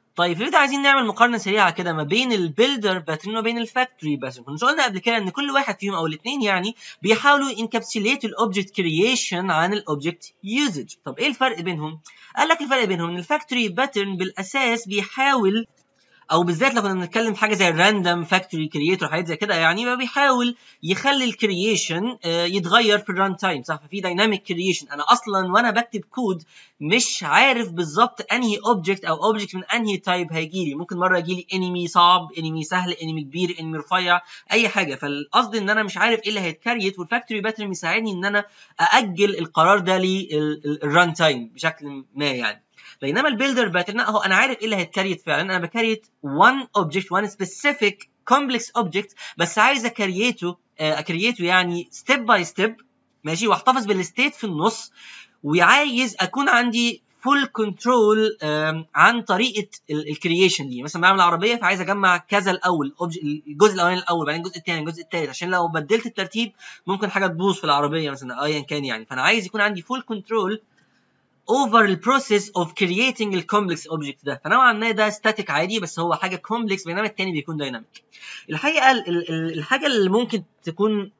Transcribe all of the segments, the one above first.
طيب في عايزين نعمل مقارنه سريعه كده ما بين البيلدر باترن وبين الفاكتوري باترن كنا قلنا قبل كده ان كل واحد فيهم او الاثنين يعني بيحاولوا انكابسوليت الاوبجكت كرييشن عن الاوبجكت يوزج طب ايه الفرق بينهم قال لك الفرق بينهم ان الفاكتوري باترن بالاساس بيحاول او بالذات لو كنا بنتكلم في حاجه زي الراندوم فاكتوري كرييتور حاجات زي كده يعني ما بيحاول يخلي الكرييشن يتغير في الران تايم صح ففي دايناميك كرييشن انا اصلا وانا بكتب كود مش عارف بالظبط انهي اوبجكت او اوبجكت من انهي تايب هيجي لي ممكن مره يجي لي انمي صعب انمي سهل انمي كبير انمي رفيع اي حاجه فالقصد ان انا مش عارف ايه اللي هيتكريت والفاكتوري باترن بيساعدني ان انا ااجل القرار ده للران تايم بشكل ما يعني بينما البيلدر باترن اهو انا عارف ايه اللي هيتكريت فعلا انا بكريت one object one specific complex object بس عايز اكريته اكريته يعني ستيب باي ستيب ماشي واحتفظ بالستيت في النص وعايز اكون عندي فول كنترول عن طريقه الكرييشن دي مثلا بعمل عربيه فعايز اجمع كذا الاول الجزء الاولاني الاول بعدين الجزء الثاني الجزء الثالث عشان لو بدلت الترتيب ممكن حاجه تبوظ في العربيه مثلا ايا كان يعني فانا عايز يكون عندي فول كنترول over the process of creating الكومبلكس اوبجكت ده فنوعا ما ده ستاتيك عادي بس هو حاجه كومبلكس بينما التاني بيكون دايناميك الحقيقه الحاجه اللي ممكن تكون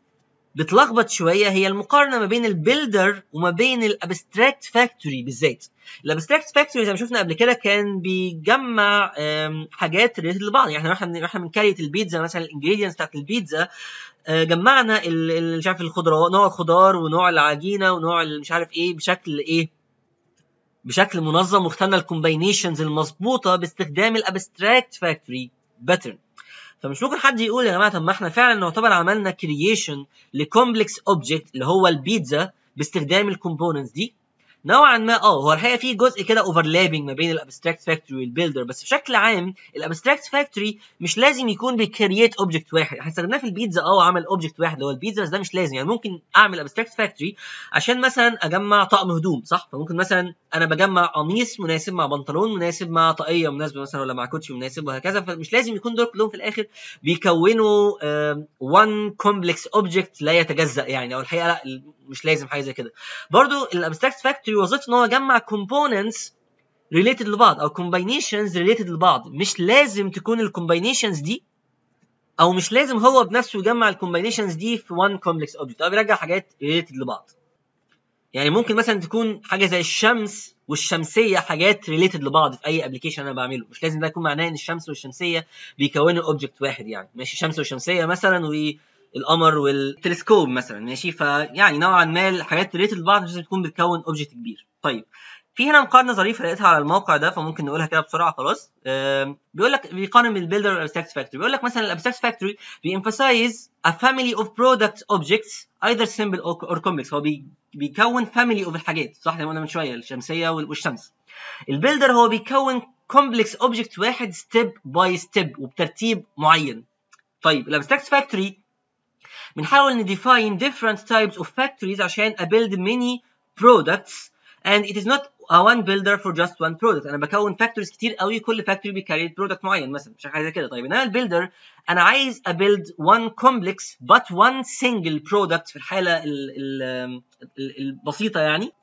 بتلخبط شويه هي المقارنه ما بين البيلدر وما بين الابستراكت فاكتوري بالذات الابستراكت فاكتوري زي ما شفنا قبل كده كان بيجمع حاجات ريليتد لبعض يعني احنا احنا بنكريت البيتزا مثلا الانجريدينتس بتاعت البيتزا جمعنا مش عارف الخضروات نوع الخضار ونوع العجينه ونوع مش عارف ايه بشكل ايه بشكل منظم واخترنا الكومباينيشنز المظبوطه باستخدام الابستراكت فاكتوري باترن فمش ممكن حد يقول يا جماعه طب ما احنا فعلا نعتبر عملنا كرييشن لكومبلكس اوبجكت اللي هو البيتزا باستخدام الكومبوننتس دي نوعا ما اه هو الحقيقه في جزء كده اوفرلابنج ما بين الابستراكت فاكتوري والبيلدر بس بشكل عام الابستراكت فاكتوري مش لازم يكون بيكرييت اوبجكت واحد احنا استخدمناه في البيتزا اه عمل اوبجكت واحد اللي هو البيتزا بس ده مش لازم يعني ممكن اعمل ابستراكت فاكتوري عشان مثلا اجمع طقم هدوم صح فممكن مثلا انا بجمع قميص مناسب مع بنطلون مناسب مع طاقيه مناسبه مثلا ولا مع كوتشي مناسب وهكذا فمش لازم يكون دول كلهم في الاخر بيكونوا وان كومبلكس اوبجكت لا يتجزا يعني او الحقيقه لا مش لازم حاجه زي كده برضو الابستراكت فاكتوري وظيفته ان هو يجمع كومبوننتس ريليتد لبعض او كومباينيشنز ريليتد لبعض مش لازم تكون الكومباينيشنز دي او مش لازم هو بنفسه يجمع الكومباينيشنز دي في وان كومبلكس اوبجكت او بيرجع حاجات ريليتد لبعض يعني ممكن مثلا تكون حاجه زي الشمس والشمسيه حاجات ريليتد لبعض في اي ابلكيشن انا بعمله مش لازم ده يكون معناه ان الشمس والشمسيه بيكونوا اوبجكت واحد يعني ماشي شمس وشمسيه مثلا و القمر والتلسكوب مثلا ماشي فيعني نوعا ما الحاجات ريليتد لبعض لازم تكون بتكون اوبجكت كبير طيب في هنا مقارنه ظريفه لقيتها على الموقع ده فممكن نقولها كده بسرعه خلاص بيقول لك بيقارن بين البيلدر والابستراكت فاكتوري بيقول لك مثلا الابستراكت فاكتوري بيemphasize a family of product objects either simple or complex هو بي بيكون family of الحاجات صح زي ما قلنا من شويه الشمسيه والشمس البيلدر هو بيكون complex object واحد step by step وبترتيب معين طيب الابستراكت فاكتوري بنحاول نديفاين different types of factories عشان أبيلد many products and it is not a one builder for just one product انا بكون فاكتوريز كتير قوي كل فاكتوري بيكاري برودكت معين مثلا مش حاجه زي كده طيب انما البيلدر انا عايز ابيلد one complex but one single product في الحاله ال ال ال البسيطه يعني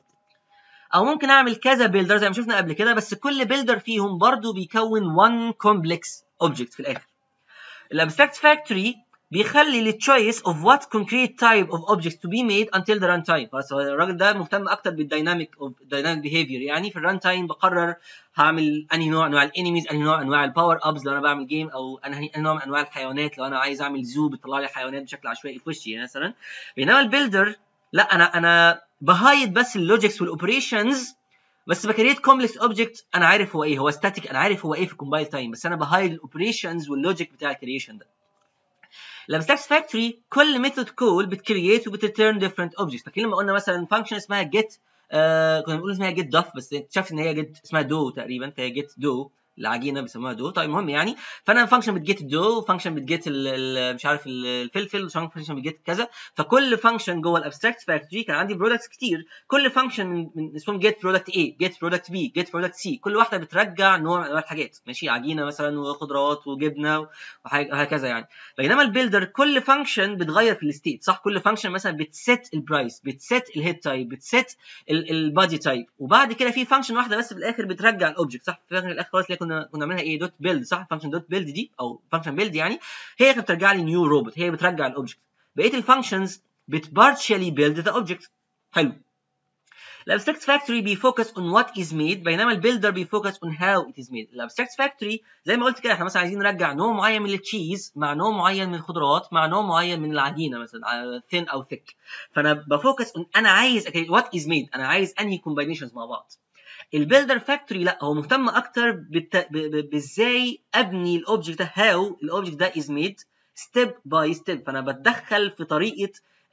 او ممكن اعمل كذا بيلدر زي ما شفنا قبل كده بس كل بيلدر فيهم برضو بيكون one complex object في الاخر الابستراكت فاكتوري بيخلي للتشويس of what concrete type of objects to be made until the runtime خلاص الراجل ده مهتم اكتر بالديناميك of dynamic behavior يعني في الران تايم بقرر هعمل انهي نوع انواع الانيميز انهي نوع انواع الباور ابز لو انا بعمل جيم او انهي نوع من انواع الحيوانات لو انا عايز اعمل زو بتطلع لي حيوانات بشكل عشوائي في وشي مثلا بينما البيلدر لا انا انا بهايد بس اللوجيكس والاوبريشنز بس بكريت كومبلكس اوبجكت انا عارف هو ايه هو ستاتيك انا عارف هو ايه في الكومبايل تايم بس انا بهايد الاوبريشنز واللوجيك بتاع الكريشن ده الابستراكت فاكتوري كل ميثود كول بتكريت وبترن ديفرنت اوبجكتس فاكرين لما قلنا مثلا فانكشن اسمها جيت آه كنا بنقول اسمها جيت دف بس اكتشفت ان هي جيت اسمها دو تقريبا فهي جيت دو العجينه بيسموها دو طيب المهم يعني فانا فانكشن بتجيت الدو فانكشن بتجيت مش عارف الفلفل فانكشن بتجيت كذا فكل فانكشن جوه الابستراكت فاكتوري كان عندي برودكتس كتير كل فانكشن من, من اسمهم جيت برودكت A جيت برودكت B جيت برودكت C كل واحده بترجع نوع من انواع الحاجات ماشي عجينه مثلا وخضروات وجبنه وهكذا يعني بينما البيلدر كل فانكشن بتغير في الستيت صح كل فانكشن مثلا بتست البرايس بتست الهيد تايب بتست البادي تايب وبعد كده في فانكشن واحده بس في الاخر بترجع الاوبجكت صح في الاخر خلاص ليكن كنا كنا عاملينها ايه دوت بيلد صح فانكشن دوت بيلد دي او فانكشن بيلد يعني هي كانت بترجع لي نيو روبوت هي بترجع الاوبجكت بقيه الفانكشنز بتبارشالي بيلد ذا اوبجكت حلو الابستراكت فاكتوري بيفوكس اون وات از ميد بينما البيلدر بيفوكس اون هاو ات از ميد الابستراكت فاكتوري زي ما قلت كده احنا مثلا عايزين نرجع نوع معين من التشيز مع نوع معين من الخضروات مع نوع معين من العجينه مثلا ثين او ثيك فانا بفوكس اون انا عايز وات از ميد انا عايز انهي كومباينيشنز مع بعض البيلدر فاكتوري لا هو مهتم اكتر بازاي ابني الاوبجكت ده هاو الاوبجكت ده از ميد ستيب باي ستيب فانا بتدخل في طريقه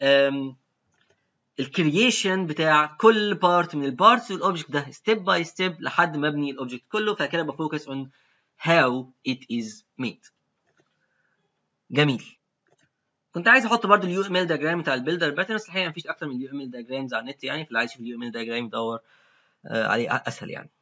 الكرييشن بتاع كل بارت من البارتس والاوبجكت ده ستيب باي ستيب لحد ما ابني الاوبجكت كله فكده بفوكس اون هاو ات از ميد جميل كنت عايز احط برضو اليو ام ال دياجرام بتاع البيلدر باترن بس الحقيقه مفيش اكتر من اليو ام ال دياجرامز على النت يعني فاللي عايز يشوف اليو ام ال دياجرام يدور عليه اسهل يعني